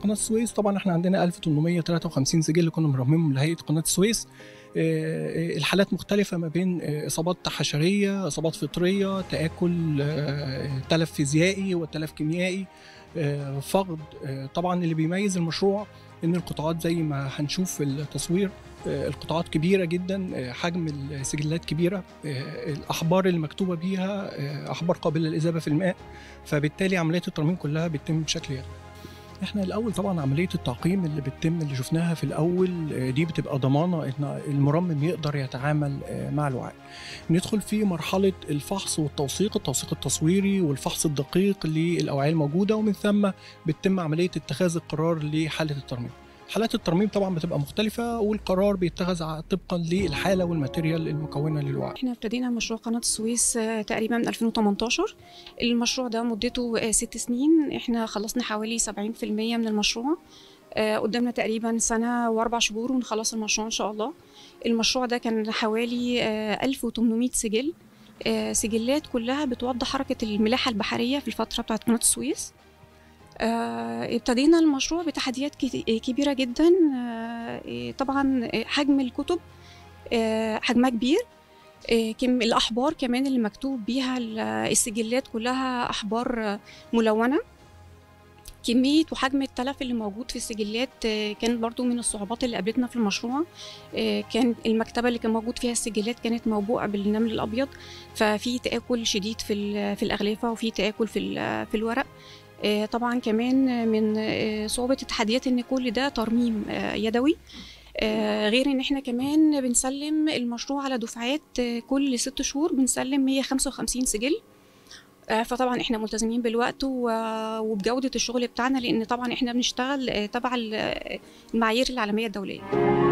قناه السويس طبعا احنا عندنا 1853 سجل كنا مرممهم لهيئه قناه السويس آه، الحالات مختلفه ما بين آه، اصابات حشريه اصابات فطريه تاكل آه، تلف فيزيائي وتلف كيميائي آه، فقد آه، طبعا اللي بيميز المشروع ان القطاعات زي ما هنشوف في التصوير آه، القطاعات كبيره جدا آه، حجم السجلات كبيره آه، الاحبار اللي مكتوبه بيها آه، احبار قابله للاذابه في الماء فبالتالي عمليه الترميم كلها بتتم بشكل يدوي احنا الاول طبعا عمليه التعقيم اللي بتتم اللي شفناها في الاول آه، دي بتبقى ضمانه ان المرمم يقدر يتعامل آه، مع الوعاء ندخل في مرحله الفحص والتوثيق التوثيق التصويري والفحص الدقيق للاوعيه الموجوده ومن ثم بتتم عمليه اتخاذ القرار لحاله الترميم حالات الترميم طبعا بتبقى مختلفة والقرار بيتخذ ع- طبقا للحالة والماتيريال المكونة للوعاء احنا ابتدينا مشروع قناة السويس آه، تقريبا من 2018 المشروع ده مدته آه، ست سنين احنا خلصنا حوالي 70% من المشروع آه، قدامنا تقريبا سنة واربع شهور ونخلص المشروع ان شاء الله المشروع ده كان حوالي آه، 1800 سجل آه، سجلات كلها بتوضح حركة الملاحة البحرية في الفترة بتاعت قناة السويس آه، ابتدينا المشروع بتحديات كت- كبيرة جدا آه، إيه، طبعا آه، حجم الكتب آه، حجمها كبير آه، كم الأحبار كمان اللي مكتوب بيها ال- السجلات كلها أحبار آه، ملونة كمية وحجم التلف اللي موجود في السجلات آه، كان برضو من الصعوبات اللي قابلتنا في المشروع آه، كان المكتبة اللي كان موجود فيها السجلات كانت موبوءة بالنمل الأبيض ففي تآكل شديد في ال- في الأغلفة وفي تآكل في ال- في الورق آه، طبعا كمان من آه، صعوبة التحديات ان كل ده ترميم آه، يدوي آه، غير ان احنا كمان بنسلم المشروع على دفعات آه، كل ست شهور بنسلم 155 سجل آه، فطبعا احنا ملتزمين بالوقت و- وبجودة الشغل بتاعنا لان طبعا احنا بنشتغل آه، تبع ال- المعايير العالمية الدولية